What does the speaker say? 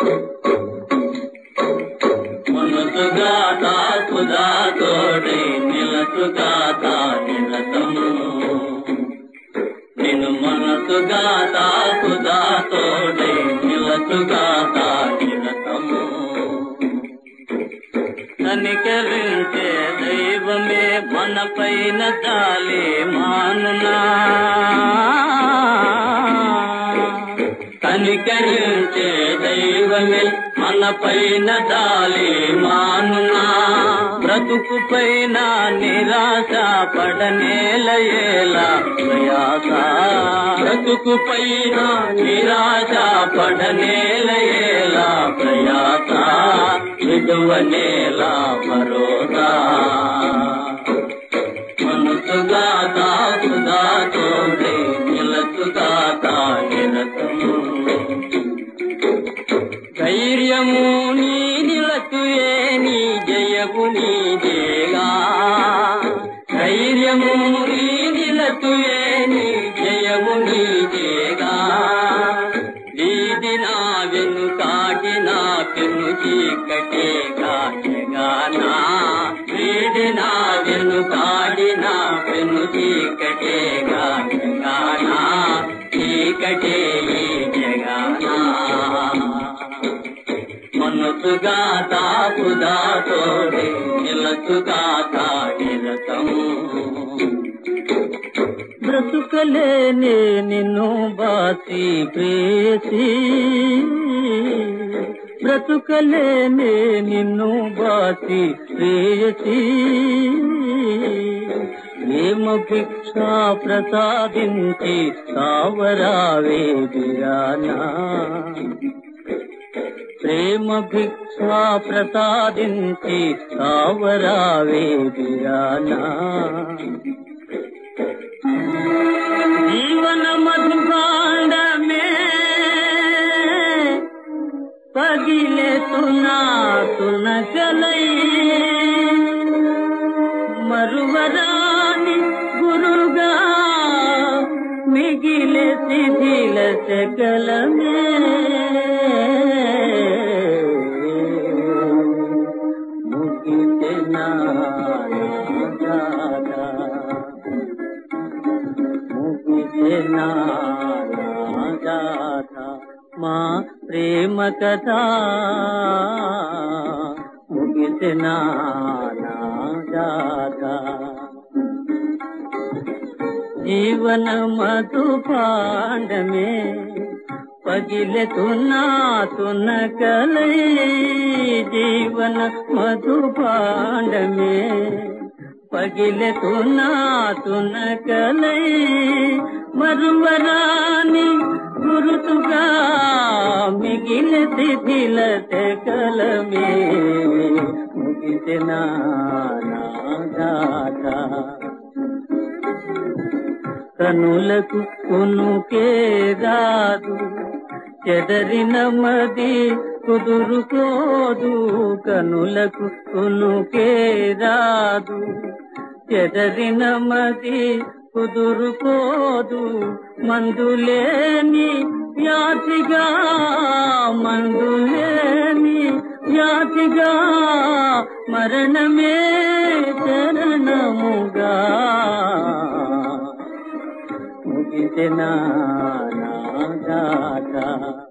మనసుగా తాకుదా తోడై నిలసుగా తా నిరతము నిన్ను మనసుగా తాకుదా తోడై నిలసుగా తా నిరతము కనికరించే దైవమే మన పైన జాలి మానునా కనికరించే దైవమే మన పైన జాలి మానునా బ్రతుకు పైన నిరాశ పడనేలయేలా ప్రయాస బ్రతుకు పైన నిరాశ పడనేలయేలా ప్రయాస విడువనేలా భరోసా మనసుగా తాకుదా తోడే నిలసుగా తాగిరతము ధైర్యము నీ నిలతుయే నీ జయము నీదేగా ధైర్యము నీ నిలతుయే నీ జయము నీదేగా దీది నా వెనుకాటి నా పెను చీకటే కాటగానా వీడి నా వెనుకాడి నా పెను చీకటే కాటగానా చీకటే ఈ జగానా మనసుగా తాకుదా తోడే నిలసుగా తాగిరతము బ్రతుకలేనే నిన్ను బాసి ప్రేసి బ్రతుకలేనే నిన్ను బాసి ప్రేసి ప్రేమ భిక్ష ప్రసాదించి సావరావే బిరానా ప్రేమ భిక్ష ప్రసాదించి సావరావే బిరానా జీవన మధుభాండమే పగిలే తునా తునకలై మరువరాని గురుగా మిగిలే శిథిల శకలమే ముగితే నా రాధా ముగిసే నా గాథ మా ప్రేమ కథ ముగిసే నా గాథ జీవన మధు పాండమే పగిలే తున్నా తున కలై జీవన మధు పాండమే పగిలే తునా తున కలై మరువరాని గురుతుగా మిగిలి శిథిల కలమే ముగిసిన నా గాథ కనులకు కొనుకే రాదు చెదరిన మది కుదురుకోదు కనులకు కొనుకే రాదు చెదరిన మది కుదురుకోదు మందులేని వ్యాధిగా మందులేని వ్యాధిగా మరణమే చరణముగా ముగిసిన నా గాథ